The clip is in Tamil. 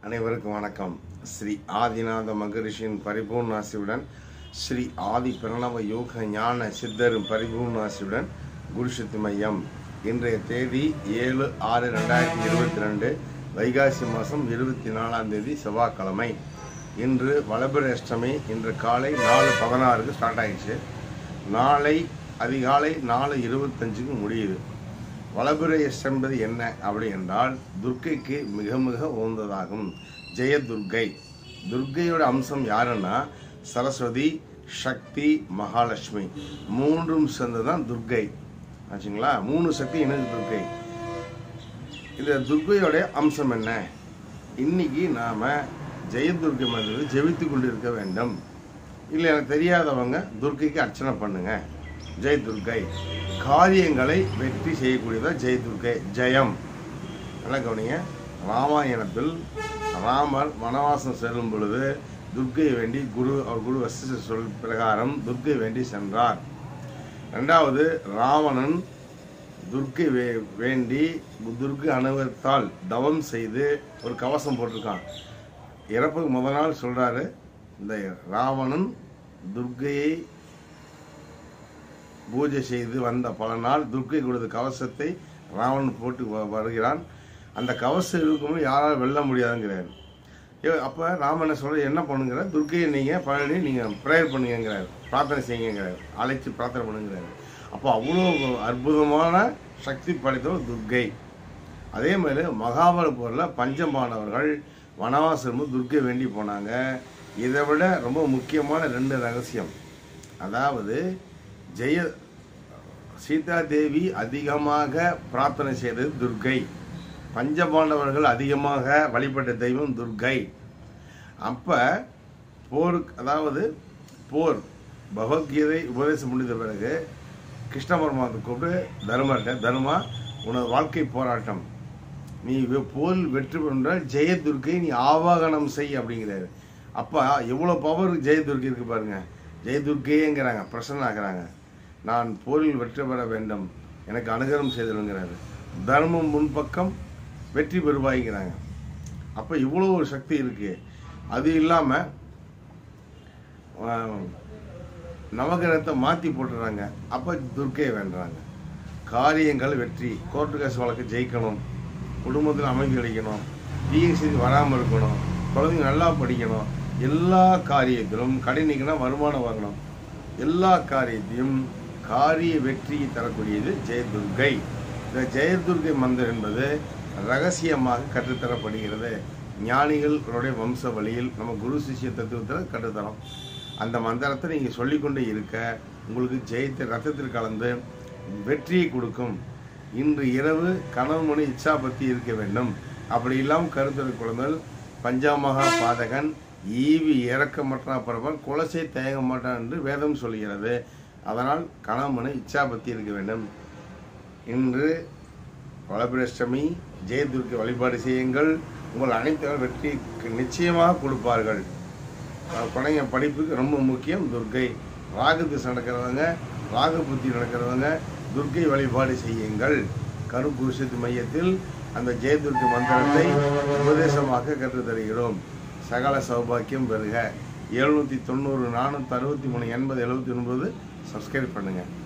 அனைவருக்கும் வணக்கம் ஸ்ரீ ஆதிநாத மகரிஷியின் பரிபூர்ணாசியுடன் ஸ்ரீ ஆதி பிரணவ யோக ஞான சித்தரும் பரிபூர்ணாசியுடன் குருசக்தி மையம் இன்றைய தேதி ஏழு ஆறு ரெண்டாயிரத்தி இருபத்தி ரெண்டு வைகாசி மாதம் இருபத்தி நாலாம் தேதி செவ்வாய்க்கிழமை இன்று வளபிர அஷ்டமி இன்று காலை நாலு பதினாறுக்கு ஸ்டார்ட் ஆயிடுச்சு நாளை அதிகாலை நாலு இருபத்தஞ்சுக்கு முடியுது வளபிரயஸ் என்பது என்ன அப்படி என்றால் துர்க்கைக்கு மிக மிக உகந்ததாகும் ஜெய துர்க்கை துர்க்கையோட அம்சம் யாருன்னா சரஸ்வதி சக்தி மகாலட்சுமி மூன்றும் சேர்ந்ததுதான் துர்க்கை ஆச்சுங்களா மூணு சக்தி இணைந்து துர்க்கை இந்த துர்க்கையோட அம்சம் என்ன இன்னைக்கு நாம ஜெயதுர்க்கை மந்திரத்தை ஜெபித்து கொண்டிருக்க வேண்டும் இல்லை எனக்கு தெரியாதவங்க துர்க்கைக்கு அர்ச்சனை பண்ணுங்க ஜெய் துர்க்கை காரியங்களை வெற்றி செய்யக்கூடியதா ஜெய் துர்க்கை ஜெயம் நல்லா கவனிங்க ராமாயணத்தில் ராமர் வனவாசம் செல்லும் பொழுது துர்க்கையை வேண்டி குரு அவர் குரு வசிஷ்ட சொல் பிரகாரம் துர்க்கை வேண்டி சென்றார் ரெண்டாவது ராவணன் துர்க்கை வே வேண்டி துர்க்கை அனுபவத்தால் தவம் செய்து ஒரு கவசம் போட்டிருக்கான் இறப்புக்கு முத நாள் சொல்றாரு இந்த ராவணன் துர்க்கையை பூஜை செய்து வந்த பல நாள் துர்க்கை கொடுத்த கவசத்தை ராவணன் போட்டு வ- வருகிறான் அந்த கவசம் இருக்கும்போது யாராலும் வெல்ல முடியாதுங்கிறார் ஏ- அப்ப ராமன் என்ன சொல்ற என்ன பண்ணுங்கிற துர்க்கையை நீங்க பழனி நீங்க ப்ரேயர் பண்ணுங்கிறார் பிரார்த்தனை செய்யுங்கிறார் அழைச்சு பிரார்த்தனை பண்ணுங்கிறார் அப்போ அவ்வளோ அற்புதமான சக்தி படைத்தவர் துர்க்கை அதே மாதிரி மகாபலிபுரில் பஞ்சமானவர்கள் வனவாசம் துர்க்கை வேண்டி போனாங்க இதை விட ரொம்ப முக்கியமான ரெண்டு ரகசியம் அதாவது ஜெய சீதா தேவி அதிகமாக பிரார்த்தனை செய்தது துர்க்கை பஞ்சபாண்டவர்கள் அதிகமாக வழிபட்ட தெய்வம் துர்க்கை அப்ப போருக்கு அதாவது போர் பகவத்கீதை உபதேசம் முடிந்த பிறகு கிருஷ்ண பரமாத்தை கூப்பிட்டு தர்மர்கிட்ட தர்மா உனது வாழ்க்கை போராட்டம் நீ வெ- போரில் வெற்றி பெற்றால் ஜெயதுர்க்கை நீ ஆவாகனம் செய் அப்படிங்கிறாரு அப்ப எவ்வளவு பவர் ஜெயதுர்க்கை இருக்கு பாருங்க ஜெயதுர்க்கையேங்கிறாங்க பிரசன்ன ஆகிறாங்க நான் போரில் வெற்றி பெற வேண்டும் எனக்கு அனுகிரகம் செய்திருங்கிறாரு தர்மம் முன்பக்கம் வெற்றி பெறுவாய்ங்கிறாங்க அப்ப இவ்வளோ ஒரு சக்தி இருக்கு அது இல்லாம ஆஹ், நவகிரகத்தை மாத்தி போட்டுறாங்க அப்ப துர்க்கையை வேண்டுறாங்க காரியங்கள் வெற்றி கோர்ட்டு கேஸ் வழக்கு ஜெயிக்கணும் குடும்பத்தில் அமைதி கிடைக்கணும் தீய செய்தி வராமல் இருக்கணும் குழந்தைங்க நல்லா படிக்கணும் எல்லா காரியத்திலும் கடை நீக்கணும் வருமானம் வாங்கணும் எல்லா காரியத்தையும் காரிய வெற்றியை தரக்கூடியது ஜெயதுர்கை இந்த ஜெயதுர்கை மந்திரம் என்பது ரகசியமாக கற்றுத்தரப்படுகிறது ஞானிகளுடைய வம்ச வழியில் நம்ம குரு சிஷ்ய தத்துவத்தில் கற்றுத்தரோம் அந்த மந்திரத்தை நீங்கள் சொல்லிக்கொண்டே இருக்க உங்களுக்கு ஜெயத்தை ரத்தத்தில் கலந்து வெற்றியை கொடுக்கும் இன்று இரவு கனவு மணி இச்சா பத்தி இருக்க வேண்டும் அப்படி இல்லாமல் கருத்துரை குழந்தைகள் பஞ்சாமகா பாதகன் ஈவி இறக்கமற்றா பரவன் குலசை தயங்க மாட்டான் என்று வேதம் சொல்கிறது அதனால் கணவனை இச்சா பத்தி இருக்க வேண்டும் இன்று வளபிரஷ்டமி ஜெயதுர்க்கை வழிபாடு செய்யுங்கள் உங்கள் அனைத்து வெற்றி நிச்சயமாக கொடுப்பார்கள் அஹ் குழந்தைங்க படிப்புக்கு ரொம்ப முக்கியம் துர்க்கை ராகு திசை நடக்கிறவங்க ராகு புத்தி நடக்கிறவங்க துர்க்கை வழிபாடு செய்யுங்கள் கருங்குருஷத்து மையத்தில் அந்த ஜெயதுர்க்கை மந்திரத்தை உபதேசமாக கற்றுத் தருகிறோம் சகல சௌபாக்கியம் பெறுக எழுநூற்றி தொண்ணூறு நானூற்றி அறுபத்தி மூணு எண்பது எழுபத்தி ஒன்பது சப்ஸ்கிரைப் பண்ணுங்கள்